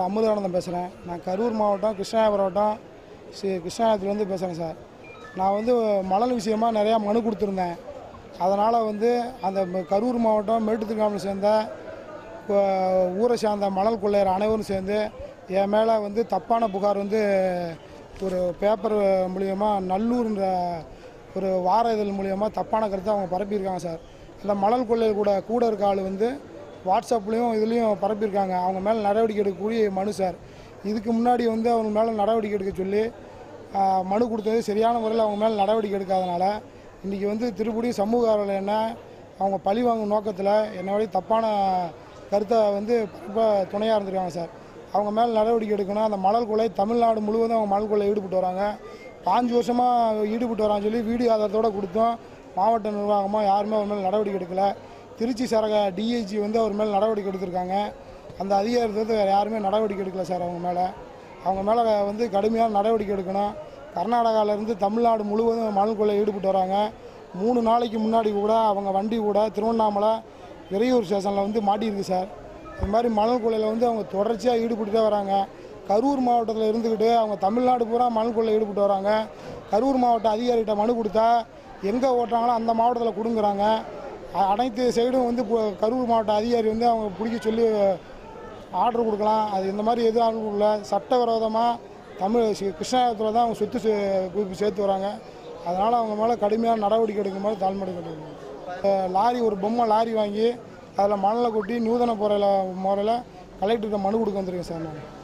ஆர்வலர் அமுதானந்தம் பேசுகிறேன் நான் கரூர் மாவட்டம் கிருஷ்ணாபுரம் வட்டம் ஸ்ரீ கிருஷ்ணாபுரத்துலேருந்து பேசுகிறேன் சார் நான் வந்து மணல் விஷயமா நிறையா மனு கொடுத்துருந்தேன் அதனால் வந்து அந்த ம- கரூர் மாவட்டம் மேட்டுத்திருக்காமல் சேர்ந்த அஹ், ஊரை சார்ந்த மணல் கொள்ளையர் அனைவரும் சேர்ந்து என் மேலே வந்து தப்பான புகார் வந்து ஒரு பேப்பர் மூலியமாக நல்லூர்ன்ற ஒரு வார இதழ் மூலியமாக தப்பான கருத்தை அவங்க பரப்பியிருக்காங்க சார் அந்த மணல் கொள்ளையர் கூட கூட இருக்க ஆள் வந்து வாட்ஸ்அப்லேயும் இதுலேயும் பரப்பியிருக்காங்க அவங்க மேலே நடவடிக்கை எடுக்கக்கூடிய மனு சார் இதுக்கு முன்னாடி வந்து அவங்க மேலே நடவடிக்கை எடுக்க சொல்லி ஆஹ், மனு கொடுத்தது சரியான முறையில் அவங்க மேலே நடவடிக்கை எடுக்காதனால இன்றைக்கி வந்து திருப்படியும் சமூக ஆர்வலர் என்ன அவங்க பழி வாங்கும் நோக்கத்தில் என்னோடைய தப்பான கருத்தை வந்து ரொம்ப துணையாக இருந்திருக்காங்க சார் அவங்க மேலே நடவடிக்கை எடுக்கணும் அந்த மணல் கொலை தமிழ்நாடு முழுவதும் அவங்க மணல் கொலை ஈடுபட்டு வராங்க பாஞ்சு வருஷமாக ஈடுபட்டு வரான்னு சொல்லி வீடியோ ஆதாரத்தோடு கொடுத்தோம் மாவட்ட நிர்வாகமாக யாருமே அவர் மேலே நடவடிக்கை எடுக்கலை திருச்சி சரக டிஐஜி வந்து அவர் மேலே நடவடிக்கை எடுத்திருக்காங்க அந்த அதிகாரத்தை வந்து வேறு யாருமே நடவடிக்கை எடுக்கல சார் அவங்க மேலே அவங்க மேலே வந்து கடுமையான நடவடிக்கை எடுக்கணும் கர்நாடகாவிலேருந்து தமிழ்நாடு முழுவதும் மணல் கொள்ளை ஈடுபட்டு வராங்க மூணு நாளைக்கு முன்னாடி கூட அவங்க வண்டி கூட திருவண்ணாமலை விரையூர் ஸ்டேஷனில் வந்து மாட்டியிருக்கு சார் இது மாதிரி மணல் கொள்ளையில் வந்து அவங்க தொடர்ச்சியாக ஈடுபட்டுட்டே வராங்க கரூர் மாவட்டத்தில் இருந்துக்கிட்டு அவங்க தமிழ்நாடு பூரா மணல் கொள்ளை ஈடுபட்டு வராங்க கரூர் மாவட்ட அதிகாரிகிட்ட மனு கொடுத்தா எங்கே ஓட்டுறாங்களோ அந்த மாவட்டத்தில் கொடுங்குறாங்க அ- அனைத்து சைடும் வந்து இப்போ கரூர் மாவட்ட அதிகாரி வந்து அவங்க பிடிக்க சொல்லி ஆர்டர் கொடுக்கலாம் அது இந்த மாதிரி எதுவும் ஆர்டர் கொடுக்கல சட்டவிரோதமாக தமிழ் சி- கிருஷ்ணாபுரத்தில் தான் அவங்க சொத்து சே- குவிப்பு சேர்த்து வராங்க அதனால் அவங்க மேலே கடுமையான நடவடிக்கை எடுக்குமாறு தாழ்மடை கட்டுக்கணும் லாரி ஒரு பொம்மை லாரி வாங்கி அதில் மணலை கொட்டி நூதன முறையில் முறையில் கலெக்டர்கிட்ட மனு கொடுக்க வந்திருக்கேன் சார் நான்